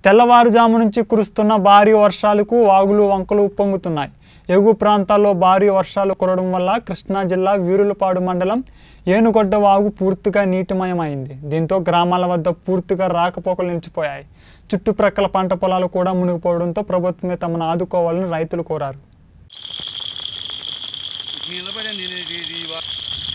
తెల్లవారుజాము నుంచి కురుస్తున్న భారీ వర్షాలకు వాగులు వంకలు ఉప్పొంగుతున్నాయి ఎగువ ప్రాంతాల్లో భారీ వర్షాలు కురవడం వల్ల కృష్ణా జిల్లా వీరులపాడు మండలం ఏనుగొడ్డ వాగు పూర్తిగా నీటిమయమైంది దీంతో గ్రామాల వద్ద పూర్తిగా రాకపోకలు నిలిచిపోయాయి చుట్టుప్రక్కల పంట పొలాలు కూడా మునిగిపోవడంతో ప్రభుత్వమే తమను ఆదుకోవాలని రైతులు కోరారు నిలబడండి ఇది- ఇది- ఇది వా-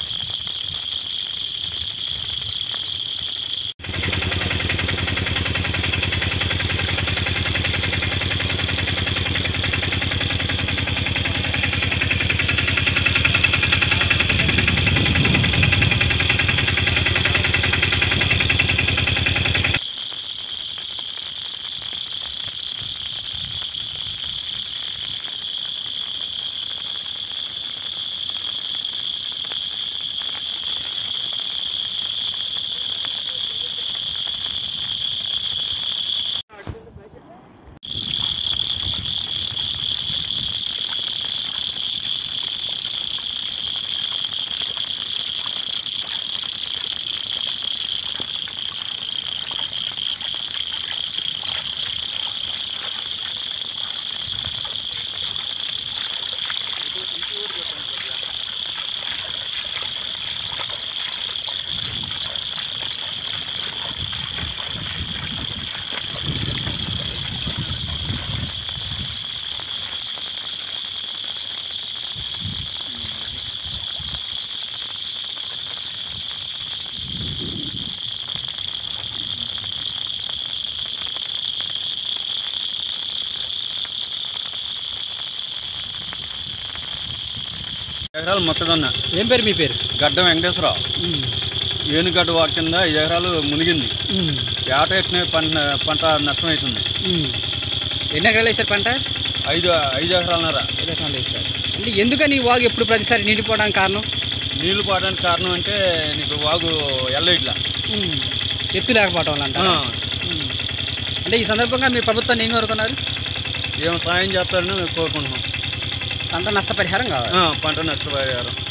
ఎకరాలు మొక్కజొన్న ఏం పేరు మీ పేరు గడ్డ వెంకటేశ్వరరావు ఏనుగడ్డ వాక్ కింద ఐదు ఎకరాలు మునిగింది ఏట ఎట్టిన పంట పంట నష్టమవుతుంది ఎన్ని ఎకరాలు వేశారు పంట ఐదు ఐదు ఎకరాలన్నర ఐదు ఎకరాలు వేశారు అంటే ఎందుకని ఈ వాగు ఎప్పుడు ప్రతిసారి నిండిపోవడానికి కారణం నీళ్లు పోవడానికి కారణం అంటే నీకు వాగు ఎల్ల ఇట్లా ఎత్తు లేకపోవటం వల్ల అంట ఆ, అంటే ఈ సందర్భంగా మీరు ప్రభుత్వాన్ని ఏం కోరుతున్నారు ఏం సాయం చేస్తారని మేము కోరుకుంటున్నాం పంట నష్టపరిహారం కావాలి ఆ, పంట నష్టపోయారు